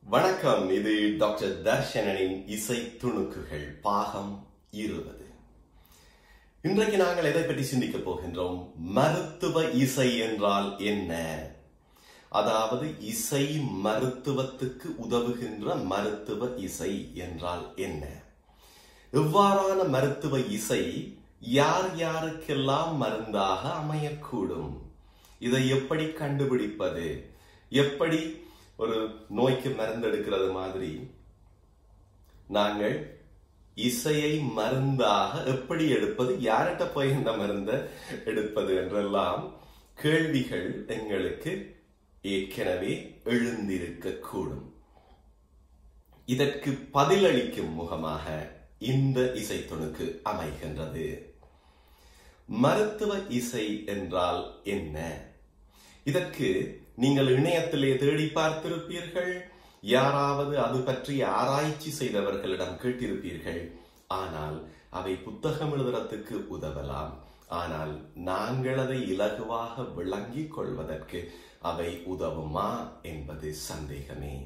வணக்கம் இது டாக்டர் தர்ஷனனின் இசை துணுக்குகள் பாகம் இருபது இன்றைக்கு நாங்கள் எதை பற்றி சிந்திக்கப் போகின்றோம் மருத்துவ இசை என்றால் என்ன அதாவது இசை மருத்துவத்துக்கு உதவுகின்ற மருத்துவ இசை என்றால் என்ன இவ்வாறான மருத்துவ இசை யார் யாருக்கெல்லாம் மருந்தாக அமையக்கூடும் இதை எப்படி கண்டுபிடிப்பது எப்படி ஒரு நோய்க்கு மருந்தெடுக்கிறது மாதிரி நாங்கள் இசையை மருந்தாக எப்படி எடுப்பது யார்கிட்ட போய் இந்த மருந்தை எடுப்பது என்றெல்லாம் கேள்விகள் எங்களுக்கு ஏற்கனவே எழுந்திருக்க கூடும் இதற்கு பதிலளிக்கும் முகமாக இந்த இசை துணுக்கு அமைகின்றது மருத்துவ இசை என்றால் என்ன இதற்கு நீங்கள் இணையத்திலே தேடி பார்த்திருப்பீர்கள் யாராவது அது பற்றி ஆராய்ச்சி செய்தவர்களிடம் கேட்டிருப்பீர்கள் ஆனால் அவை புத்தகம் எழுதுறதுக்கு உதவலாம் ஆனால் நாங்கள் அதை இலகுவாக விளங்கிக் கொள்வதற்கு அவை உதவுமா என்பது சந்தேகமே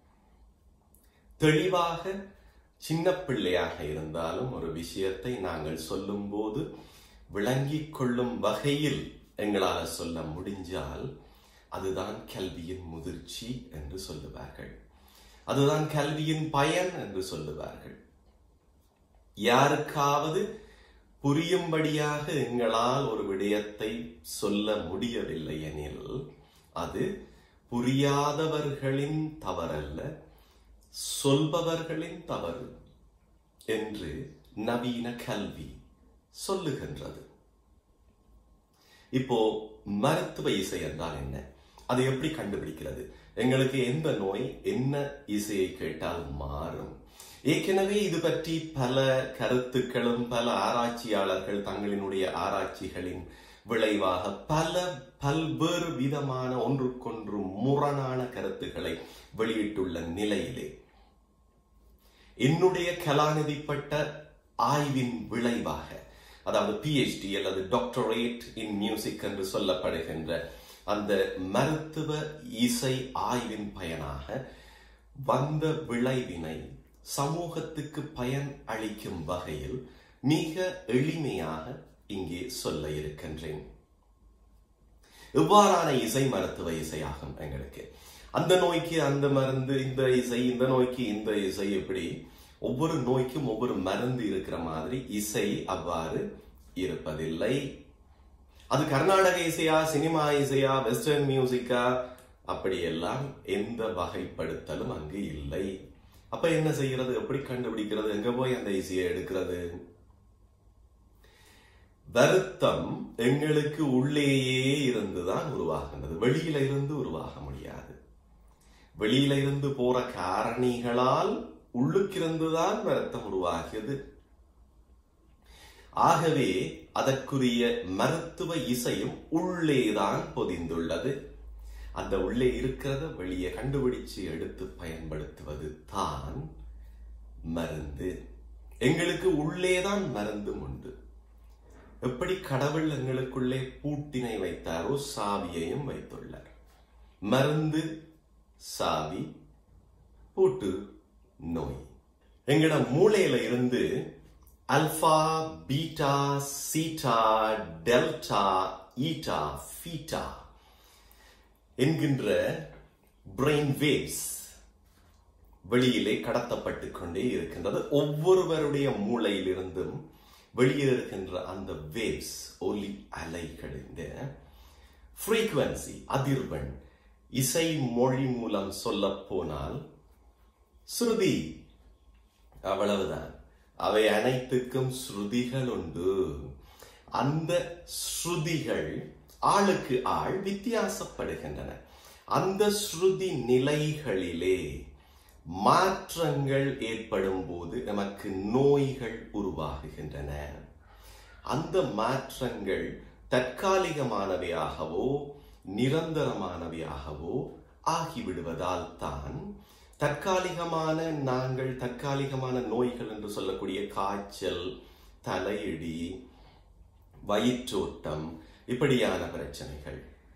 தெளிவாக சின்ன பிள்ளையாக இருந்தாலும் ஒரு விஷயத்தை நாங்கள் சொல்லும் போது விளங்கிக் கொள்ளும் வகையில் எங்களால் சொல்ல முடிஞ்சால் அதுதான் கல்வியின் முதிர்ச்சி என்று சொல்லுவார்கள் அதுதான் கல்வியின் பயன் என்று சொல்லுவார்கள் யாருக்காவது புரியும்படியாக எங்களால் ஒரு விடயத்தை சொல்ல முடியவில்லை எனில் அது புரியாதவர்களின் தவறல்ல சொல்பவர்களின் தவறு என்று நவீன கல்வி சொல்லுகின்றது இப்போ மருத்துவ இசை என்றால் என்ன அதை எப்படி கண்டுபிடிக்கிறது எங்களுக்கு எந்த நோய் என்ன இசையை கேட்டால் மாறும் ஏற்கனவே இது பற்றி பல கருத்துக்களும் பல ஆராய்ச்சியாளர்கள் தங்களினுடைய ஆராய்ச்சிகளின் விளைவாக பல பல்வேறு விதமான ஒன்றுக்கொன்று முரணான கருத்துக்களை வெளியிட்டுள்ள நிலையிலே என்னுடைய கலாநிதிப்பட்ட ஆய்வின் விளைவாக அதாவது பிஹெச்டி அல்லது டாக்டரேட் இன் மியூசிக் என்று சொல்லப்படுகின்ற அந்த மருத்துவ இசை ஆய்வின் பயனாக வந்த விளைவினை சமூகத்துக்கு பயன் அளிக்கும் வகையில் மிக எளிமையாக இங்கே சொல்ல இருக்கின்றேன் இவ்வாறான இசை மருத்துவ இசையாகும் எங்களுக்கு அந்த நோய்க்கு அந்த மருந்து இந்த இசை இந்த நோய்க்கு இந்த இசை எப்படி ஒவ்வொரு நோய்க்கும் ஒவ்வொரு மருந்து இருக்கிற மாதிரி இசை அவ்வாறு இருப்பதில்லை அது கர்நாடக இசையா சினிமா இசையா வெஸ்டர்ன் மியூசிக்கா அப்படியெல்லாம் எந்த வகைப்படுத்தலும் அங்கு இல்லை அப்ப என்ன செய்யறது எப்படி கண்டுபிடிக்கிறது எங்க போய் அந்த இசையை எடுக்கிறது வருத்தம் எங்களுக்கு உள்ளேயே இருந்துதான் உருவாகின்றது வெளியில இருந்து உருவாக முடியாது வெளியில இருந்து போற காரணிகளால் உள்ளுக்கிருந்துதான் வருத்தம் உருவாகியது ஆகவே அதற்குரிய மருத்துவ இசையும் உள்ளேதான் பொதிந்துள்ளது அந்த உள்ளே இருக்கிறத வெளியே கண்டுபிடிச்சு எடுத்து பயன்படுத்துவது தான் மருந்து எங்களுக்கு உள்ளேதான் மருந்தும் உண்டு எப்படி கடவுள் எங்களுக்குள்ளே பூட்டினை வைத்தாரோ சாவியையும் வைத்துள்ளார் மருந்து சாவி பூட்டு நோய் எங்கட மூளையில இருந்து அல்பா பீட்டா சீட்டா டெல்டா ஈட்டா ஃபீட்டா என்கின்ற பிரெயின் வேவ்ஸ் வெளியிலே கடத்தப்பட்டு கொண்டே இருக்கின்றது ஒவ்வொருவருடைய மூளையிலிருந்தும் வெளியே இருக்கின்ற அந்த வேவ்ஸ் ஒலி அலைகளின் ஃப்ரீக்குவன்சி அதிர்வெண் இசை மொழி மூலம் சொல்ல போனால் ஸ்ருதி அவ்வளவுதான் அவை அனைத்துக்கும் ஸ்ருதிகள் உண்டு அந்த ஸ்ருதிகள் ஆளுக்கு ஆள் வித்தியாசப்படுகின்றன அந்த ஸ்ருதி நிலைகளிலே மாற்றங்கள் ஏற்படும் போது நமக்கு நோய்கள் உருவாகுகின்றன அந்த மாற்றங்கள் தற்காலிகமானவையாகவோ நிரந்தரமானவையாகவோ ஆகிவிடுவதால் தான் தற்காலிகமான நாங்கள் தற்காலிகமான நோய்கள் என்று சொல்லக்கூடிய காய்ச்சல் தலையிடி வயிற்றோட்டம் இப்படியான பிரச்சனைகள்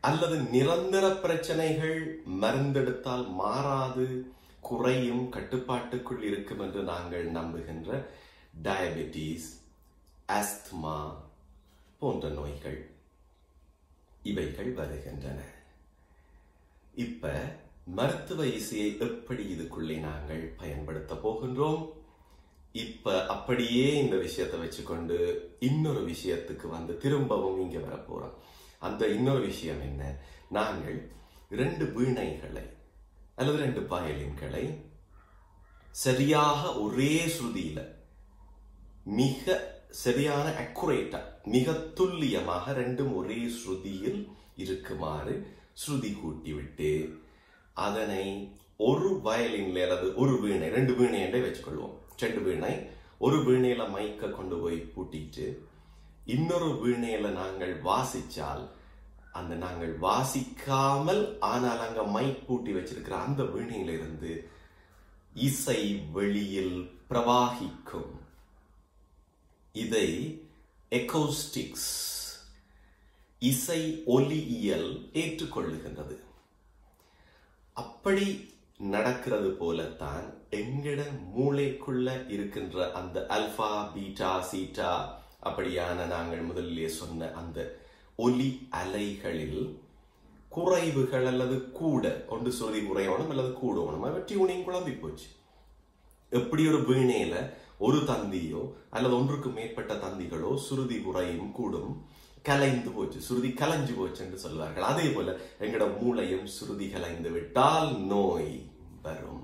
அல்லது நிரந்தர பிரச்சனைகள் மருந்தெடுத்தால் மாறாது குறையும் கட்டுப்பாட்டுக்குள் இருக்கும் என்று நாங்கள் நம்புகின்ற டயபெட்டிஸ் ஆஸ்துமா போன்ற நோய்கள் இவைகள் வருகின்றன இப்ப மருத்துவ இசையை எப்படி இதுக்குள்ளே நாங்கள் பயன்படுத்த போகின்றோம் இப்ப அப்படியே இந்த விஷயத்தை வச்சுக்கொண்டு இன்னொரு விஷயத்துக்கு வந்து திரும்பவும் இங்க வர போறோம் அந்த இன்னொரு விஷயம் என்ன நாங்கள் ரெண்டு வீணைகளை அல்லது ரெண்டு வயலின்களை சரியாக ஒரே ஸ்ருதியில மிக சரியான அக்குரேட்டா மிக துல்லியமாக ரெண்டும் ஒரே ஸ்ருதியில் இருக்குமாறு ஸ்ருதி கூட்டிவிட்டு அதனை ஒரு வயலின்ல அல்லது ஒரு வீணை ரெண்டு வீணையண்டே வச்சுக்கொள்வோம் ரெண்டு வீணை ஒரு வீணையில மைக்க கொண்டு போய் பூட்டிட்டு இன்னொரு வீணையில நாங்கள் வாசிச்சால் அந்த நாங்கள் வாசிக்காமல் ஆனால் அங்க மைக் பூட்டி வச்சிருக்கிற அந்த வீணையில இருந்து இசை வெளியில் பிரவாகிக்கும் இதை எக்கோஸ்டிக்ஸ் இசை ஒலியியல் ஏற்றுக்கொள்ளுகின்றது அப்படி நடக்கிறது போலத்தான் எங்கட மூளைக்குள்ள இருக்கின்ற அந்த அல்பா பீட்டா சீட்டா அப்படியான நாங்கள் முதலிலே சொன்ன அந்த ஒலி அலைகளில் குறைவுகள் அல்லது கூட ஒன்று சொல்லி குறையணும் அல்லது கூடணும் அவ டியூனிங் குழம்பி போச்சு எப்படி ஒரு வீணையில ஒரு தந்தியோ அல்லது ஒன்றுக்கு மேற்பட்ட தந்திகளோ சுருதி குறையும் கூடும் கலைந்து போச்சு சுருதி கலைஞ்சு போச்சு என்று சொல்வார்கள் அதே போல எங்கட மூளையும் சுருதி கலைந்து விட்டால் நோய் வரும்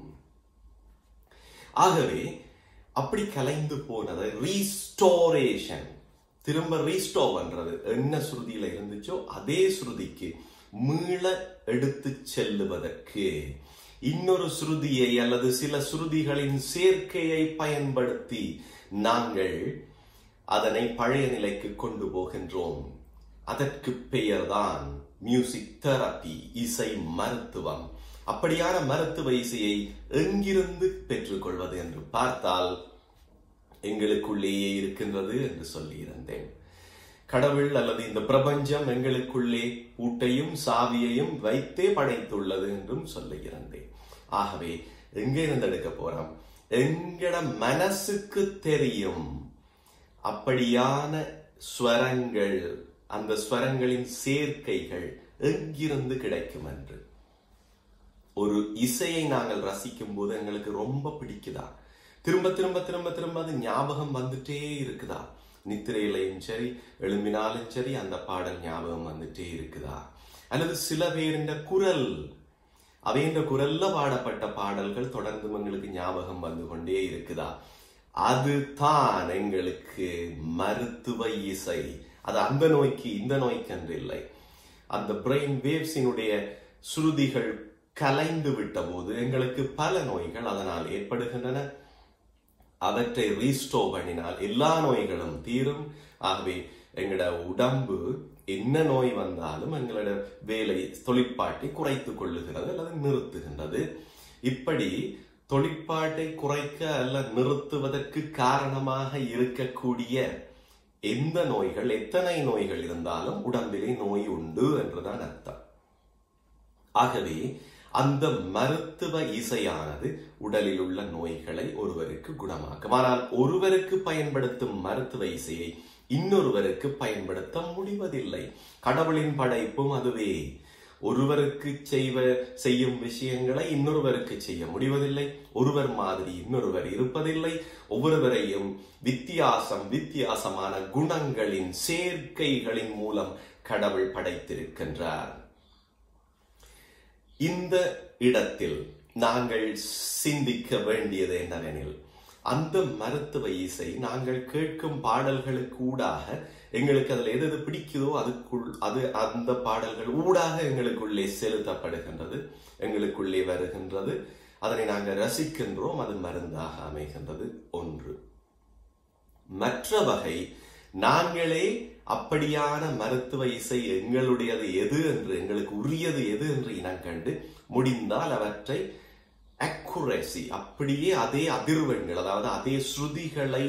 ஆகவே அப்படி கலைந்து போனதை ரீஸ்டோரேஷன் திரும்ப ரீஸ்டோ பண்றது என்ன சுருதியில இருந்துச்சோ அதே சுருதிக்கு மீள எடுத்து செல்லுவதற்கு இன்னொரு சுருதியை அல்லது சில சுருதிகளின் சேர்க்கையை பயன்படுத்தி நாங்கள் அதனை பழைய நிலைக்கு கொண்டு போகின்றோம் அதற்கு பெயர்தான் மியூசிக் தெரப்பி இசை மருத்துவம் அப்படியான மருத்துவ இசையை எங்கிருந்து பெற்றுக்கொள்வது என்று பார்த்தால் எங்களுக்குள்ளேயே இருக்கின்றது என்று சொல்லியிருந்தேன் கடவுள் அல்லது இந்த பிரபஞ்சம் எங்களுக்குள்ளே பூட்டையும் சாவியையும் வைத்தே படைத்துள்ளது என்றும் சொல்லியிருந்தேன் ஆகவே எங்கே இருந்து எடுக்க போறோம் எங்கட மனசுக்கு தெரியும் அப்படியான ஸ்வரங்கள் அந்த ஸ்வரங்களின் சேர்க்கைகள் எங்கிருந்து கிடைக்கும் என்று ஒரு இசையை நாங்கள் ரசிக்கும் போது எங்களுக்கு ரொம்ப பிடிக்குதா திரும்ப திரும்ப திரும்ப திரும்ப அது ஞாபகம் வந்துட்டே இருக்குதா நித்திரையிலையும் சரி எழும்பினாலும் சரி அந்த பாடல் ஞாபகம் வந்துட்டே இருக்குதா அல்லது சில பேரின் குரல் அவைன்ற குரல்ல பாடப்பட்ட பாடல்கள் தொடர்ந்து எங்களுக்கு ஞாபகம் வந்து கொண்டே இருக்குதா அதுதான் எங்களுக்கு மருத்துவ இசை அது அந்த நோய்க்கு இந்த நோய்க்கு என்று இல்லை அந்த பிரெயின் வேவ்ஸினுடைய சுருதிகள் கலைந்து விட்ட போது எங்களுக்கு பல நோய்கள் அதனால் ஏற்படுகின்றன அவற்றை ரீஸ்டோ பண்ணினால் எல்லா நோய்களும் தீரும் ஆகவே எங்களோட உடம்பு என்ன நோய் வந்தாலும் எங்களோட வேலை தொழிற்பாட்டை குறைத்துக் கொள்ளுகிறது அல்லது நிறுத்துகின்றது இப்படி தொழிற்பாட்டை குறைக்க அல்ல நிறுத்துவதற்கு காரணமாக இருக்கக்கூடிய எந்த நோய்கள் எத்தனை நோய்கள் இருந்தாலும் உடம்பிலே நோய் உண்டு என்றுதான் அர்த்தம் ஆகவே அந்த மருத்துவ இசையானது உடலில் உள்ள நோய்களை ஒருவருக்கு குணமாக்கும் ஆனால் ஒருவருக்கு பயன்படுத்தும் மருத்துவ இசையை இன்னொருவருக்கு பயன்படுத்த முடிவதில்லை கடவுளின் படைப்பும் அதுவே ஒருவருக்கு செய்வ செய்யும் விஷயங்களை இன்னொருவருக்கு செய்ய முடிவதில்லை ஒருவர் மாதிரி இன்னொருவர் இருப்பதில்லை ஒவ்வொருவரையும் வித்தியாசம் வித்தியாசமான குணங்களின் சேர்க்கைகளின் மூலம் கடவுள் படைத்திருக்கின்றார் இந்த இடத்தில் நாங்கள் சிந்திக்க வேண்டியது என்னவெனில் அந்த மருத்துவ இசை நாங்கள் கேட்கும் பாடல்களுக்கு ஊடாக எங்களுக்கு அதுல எது எது பிடிக்குதோ அதுக்குள் அது அந்த பாடல்கள் ஊடாக எங்களுக்குள்ளே செலுத்தப்படுகின்றது எங்களுக்குள்ளே வருகின்றது அதனை நாங்கள் ரசிக்கின்றோம் அது மருந்தாக அமைகின்றது ஒன்று மற்ற வகை நாங்களே அப்படியான மருத்துவ இசை எங்களுடையது எது என்று எங்களுக்கு உரியது எது என்று இனம் கண்டு முடிந்தால் அவற்றை அக்குரசி அப்படியே அதே அதிர்வெண்கள் அதாவது அதே ஸ்ருதிகளை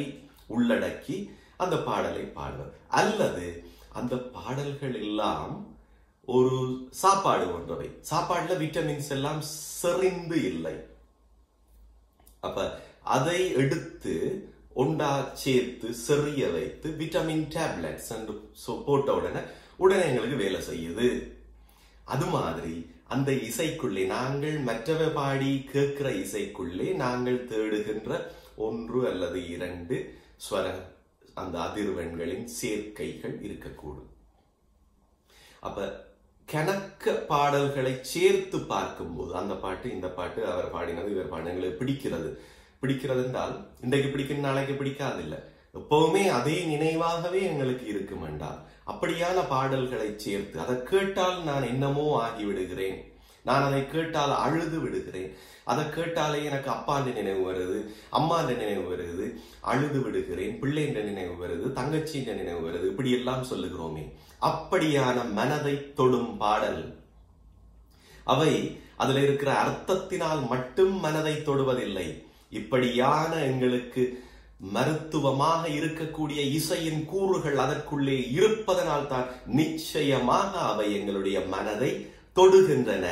உள்ளடக்கி அந்த பாடலை பாடுவது அல்லது அந்த பாடல்கள் எல்லாம் ஒரு சாப்பாடு போன்றவை சாப்பாடுல விட்டமின்ஸ் எல்லாம் செறிந்து இல்லை அப்ப அதை எடுத்து ஒண்டா சேர்த்து செறிய வைத்து விட்டமின் டேப்லெட்ஸ் என்று சொ- போட்ட உடனே உடனே எங்களுக்கு வேலை செய்யுது அது மாதிரி அந்த இசைக்குள்ளே நாங்கள் மற்றவ பாடி கேட்கிற இசைக்குள்ளே நாங்கள் தேடுகின்ற ஒன்று அல்லது இரண்டு ஸ்வர அந்த அதிர்வெண்களின் சேர்க்கைகள் இருக்கக்கூடும் அப்ப கணக்க பாடல்களை சேர்த்து பார்க்கும்போது அந்த பாட்டு இந்த பாட்டு அவர் பாடினது இவர் பாடினது எங்களுக்கு பிடிக்கிறது பிடிக்கிறது என்றால் இன்றைக்கு பிடிக்கும் நாளைக்கு பிடிக்காது இல்ல எப்பவுமே அதே நினைவாகவே எங்களுக்கு இருக்கும் என்றால் அப்படியான பாடல்களை சேர்த்து அதை கேட்டால் நான் என்னமோ ஆகி விடுகிறேன் நான் அதை கேட்டால் அழுது விடுகிறேன் அதை கேட்டாலே எனக்கு அப்பான்ற நினைவு வருது அம்மான்ற நினைவு வருது அழுது விடுகிறேன் பிள்ளைன்ற நினைவு வருது தங்கச்சின்ற நினைவு வருது இப்படி எல்லாம் சொல்லுகிறோமே அப்படியான மனதை தொடும் பாடல் அவை அதுல இருக்கிற அர்த்தத்தினால் மட்டும் மனதை தொடுவதில்லை இப்படியான எங்களுக்கு மருத்துவமாக இருக்கக்கூடிய இசையின் கூறுகள் அதற்குள்ளே இருப்பதனால் தான் நிச்சயமாக அவை எங்களுடைய மனதை தொடுகின்றன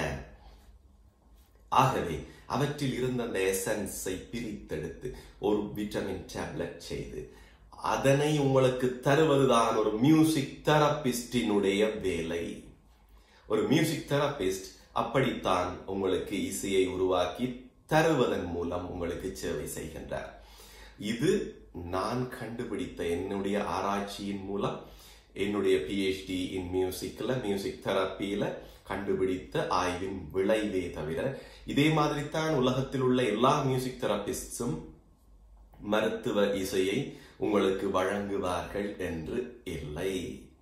ஆகவே அவற்றில் இருந்த அந்த எசன்ஸை பிரித்தெடுத்து ஒரு விட்டமின் டேப்லெட் செய்து அதனை உங்களுக்கு தருவதுதான் ஒரு மியூசிக் தெரபிஸ்டினுடைய வேலை ஒரு மியூசிக் தெரபிஸ்ட் அப்படித்தான் உங்களுக்கு இசையை உருவாக்கி தருவதன் மூலம் உங்களுக்கு சேவை செய்கின்றார் இது நான் கண்டுபிடித்த என்னுடைய ஆராய்ச்சியின் மூலம் என்னுடைய பிஹெச்டி இன் மியூசிக்ல மியூசிக் தெரப்பியில கண்டுபிடித்த ஆய்வின் விளைவே தவிர இதே மாதிரி தான் உலகத்தில் உள்ள எல்லா மியூசிக் தெரபிஸ்டும் மருத்துவ இசையை உங்களுக்கு வழங்குவார்கள் என்று இல்லை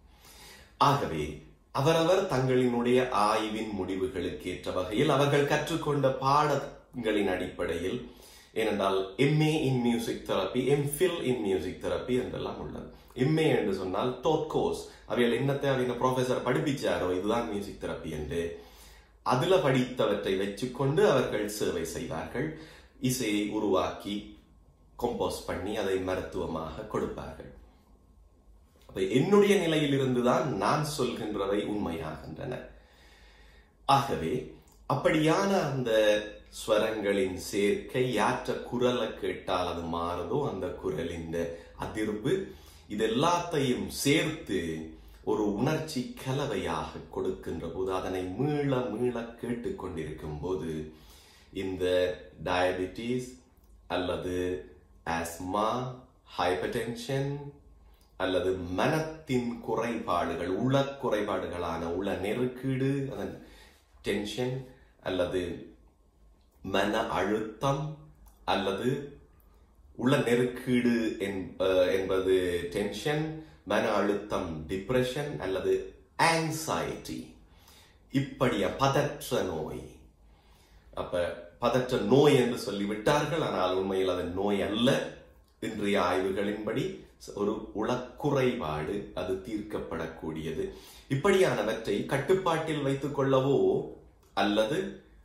ஆகவே அவரவர் தங்களினுடைய ஆய்வின் முடிவுகளுக்கு ஏற்ற வகையில் அவர்கள் கற்றுக்கொண்ட பாடங்களின் அடிப்படையில் ஏனென்றால் MA in music therapy MPhil in music therapy என்றெல்லாம் உள்ளது எம்ஏ என்று சொன்னால் டோட் கோர்ஸ் அவைகள் என்னத்தை அவங்க ப்ரொஃபசர் படிப்பிச்சாரோ இதுதான் மியூசிக் தெரப்பி என்று அதுல படித்தவற்றை வச்சுக்கொண்டு அவர்கள் சேவை செய்வார்கள் இசையை உருவாக்கி கம்போஸ் பண்ணி அதை மருத்துவமாக கொடுப்பார்கள் அப்ப என்னுடைய நிலையில் இருந்துதான் நான் சொல்கின்றவை உண்மையாகின்றன ஆகவே அப்படியான அந்த ஸ்வரங்களின் சேர்க்கை யாற்ற குரலை கேட்டால் அது மாறுதோ அந்த குரலின் அதிர்வு இது எல்லாத்தையும் சேர்த்து ஒரு உணர்ச்சி கலவையாக கொடுக்கின்ற போது அதனை மீள மீள கேட்டுக்கொண்டிருக்கும் போது இந்த டயபிட்டிஸ் அல்லது ஆஸ்மா ஹைப்பர்டென்ஷன் அல்லது மனத்தின் குறைபாடுகள் உள குறைபாடுகளான உள நெருக்கீடு அதன் டென்ஷன் அல்லது மன அழுத்தம் அல்லது உள நெருக்கீடு என்பது டென்ஷன் மன அழுத்தம் டிப்ரெஷன் அல்லது ஆங்ஸைட்டி இப்படிய பதற்ற நோய் அப்ப பதற்ற நோய் என்று சொல்லிவிட்டார்கள் ஆனால் உண்மையில் அது நோய் அல்ல இன்றைய ஆய்வுகளின்படி ஒரு உளக்குறைபாடு அது தீர்க்கப்படக்கூடியது இப்படியானவற்றை கட்டுப்பாட்டில் வைத்துக் கொள்ளவோ அல்லது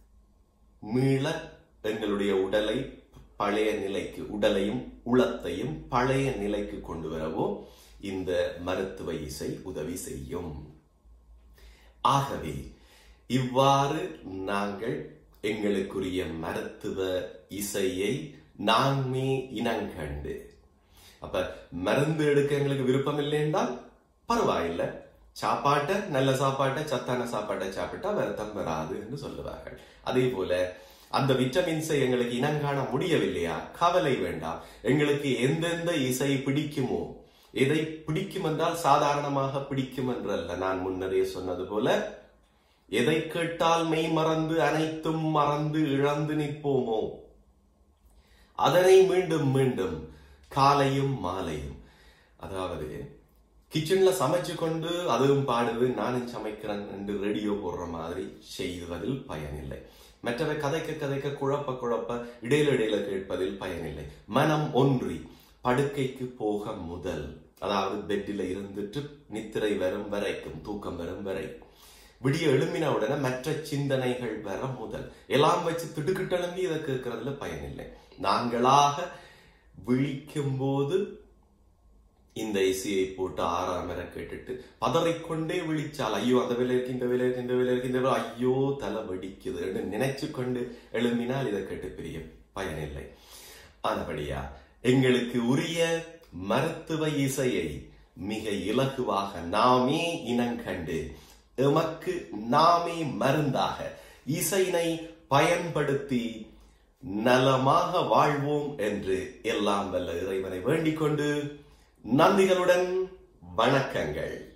மீள எங்களுடைய உடலை பழைய நிலைக்கு உடலையும் உளத்தையும் பழைய நிலைக்கு கொண்டு வரவோ இந்த மருத்துவ இசை உதவி செய்யும் ஆகவே இவ்வாறு நாங்கள் எங்களுக்குரிய மருத்துவ இசையை நான்மே இனங்கண்டு அப்ப மருந்து எடுக்க எங்களுக்கு விருப்பம் இல்லை என்றால் பரவாயில்லை சாப்பாட்டை நல்ல சாப்பாட்டை சத்தான சாப்பாட்டை சாப்பிட்டா வருத்தம் வராது என்று சொல்லுவார்கள் அதே போல அந்த விட்டமின்ஸை எங்களுக்கு இனங்காண முடியவில்லையா கவலை வேண்டாம் எங்களுக்கு எந்தெந்த இசை பிடிக்குமோ எதை பிடிக்கும் என்றால் சாதாரணமாக பிடிக்கும் என்றல்ல நான் முன்னரே சொன்னது போல எதை கேட்டால் மெய் மறந்து அனைத்தும் மறந்து இழந்து நிற்போமோ அதனை மீண்டும் மீண்டும் காலையும் மாலையும் அதாவது கிச்சன்ல சமைச்சு கொண்டு அதுவும் பாடுது நானும் சமைக்கிறேன் என்று ரேடியோ போடுற மாதிரி செய்வதில் பயனில்லை மற்றவை கதைக்க கதைக்க குழப்ப குழப்ப இடையில இடையில கேட்பதில் பயனில்லை மனம் ஒன்றி படுக்கைக்கு போக முதல் அதாவது பெட்டில இருந்துட்டு நித்திரை வரும் வரைக்கும் தூக்கம் வரும் வரை விடிய எழும்பின உடனே மற்ற சிந்தனைகள் வர முதல் எல்லாம் வச்சு திடுக்கிட்டு எழும்பி இதை கேட்கறதுல பயனில்லை நாங்களாக விழிக்கும் போது இந்த இசையை போட்டு ஆறாம் என கேட்டுட்டு பதறிக்கொண்டே விழிச்சால் ஐயோ அந்த வேலை இருக்கு இந்த வேலை இருக்கு இந்த வேலை இருக்கு இந்த வேலை ஐயோ தலை வெடிக்குது நினைச்சு கொண்டு எழும்பினால் இதை கேட்டு பெரிய பயனில்லை ஆனபடியா எங்களுக்கு உரிய மருத்துவ இசையை மிக இலகுவாக நாமே இனங்கண்டு எமக்கு நாமே மருந்தாக இசையினை பயன்படுத்தி நலமாக வாழ்வோம் என்று எல்லாம் வல்ல இறைவனை வேண்டிக் கொண்டு நன்றிகளுடன் வணக்கங்கள்